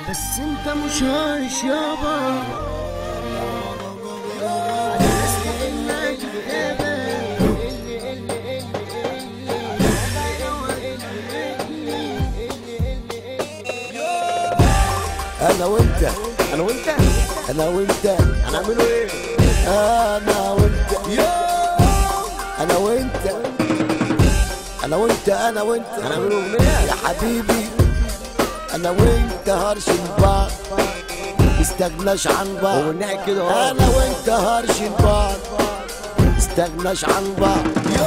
بس انت مش هايش يابا انا وانت انا وانت انا وانت هنعمله ايه انا وانت انا وانت انا وانت انا وانت هنعمله اغنيه يا حبيبي انا وانت هرشن بعض استغناش عن بعض اغنيه كده اهو انا وانت هرشن بعض استغناش عن بعض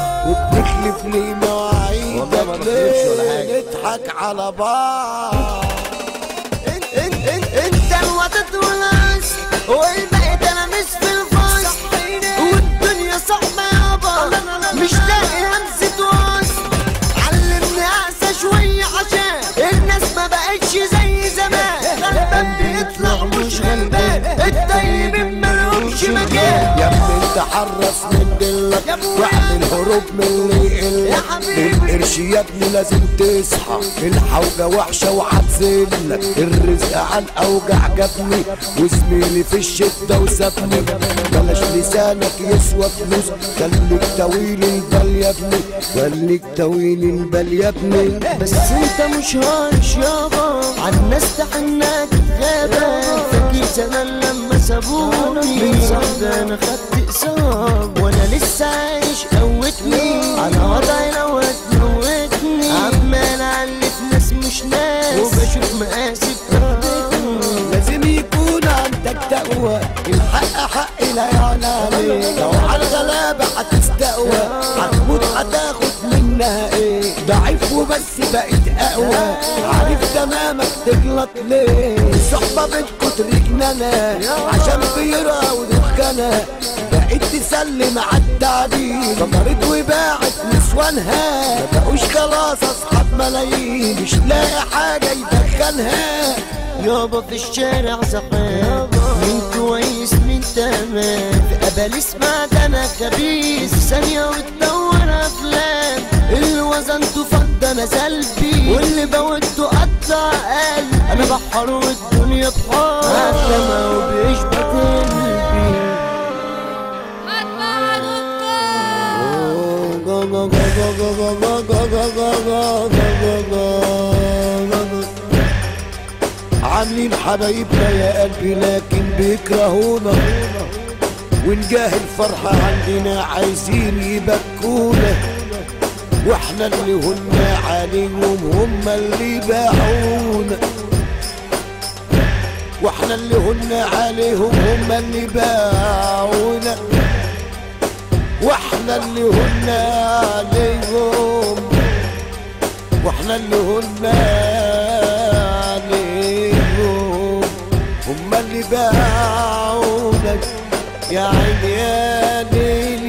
وبنخلف لي مواعيد والله ما بخلفش ولا حاجة. نضحك على بعض انت انت انت انت الوطن والعز والباقي تلاميذ في الفصل والدنيا صعبة يابا مش لاقي همسة وصل علمني اقسى شوية عشان الناس ما بقتش زي زمان غلبان بيطلع مش غلبان الطيبين مالهمش مكان يا ابني انت حرص من دلك يا ابويا. واعمل هروب من اللي يا يقلك حبيبي. القرش يا ابني لازم تصحى الحوجة وحشة وهتزلك الرزق على الاوجع جابني وزميلي في الشدة وسابني بلاش لسانك يسوى فلوس خليك طويل البال يا ابني خليك طويل البال يا ابني بس انت مش هارش يابا عالناس تحناك غابة فاكر زمان لما سابوني من صعب انا خدت اقسام وانا لسه عايش قوتني على وضعي لو هتموتني عمال الف ناس مش ناس وبشوف مقاسي بتاخدتني لازم يكون عندك تقوى الحق حق لا يعلى عليك لو على الغلابة هتستقوى هتموت هتاخد منها ايه ضعيف وبس بقيت اقوى عارف تمامك تغلط ليه الصحبة بتكون رجنانة عشان بيرة ودخانة بقيت تسلم على التعبير فمرت وباعت نسوانها ما بقوش خلاص اصحاب ملايين مش لاقي حاجة يدخلها يابا في الشارع زحام مين كويس مين تمام في قباليس معدنة خبيث في ثانية وتدور أفلام اللي وزنته فضة نزل بيه واللي بودته قطع قلب أنا بحر والدنيا بحار عتمة وبيشبط قلبي عاملين حبايبنا يا قلبي لكن بيكرهونا ونجاه الفرحة عندنا عايزين يبكونا واحنا اللي هنا عليهم هم اللي باعونا واحنا اللي هنا عليهم هم اللي باعونا واحنا اللي هنا عليهم واحنا اللي هنا عليهم هم اللي باعونا يا عيني يا ليل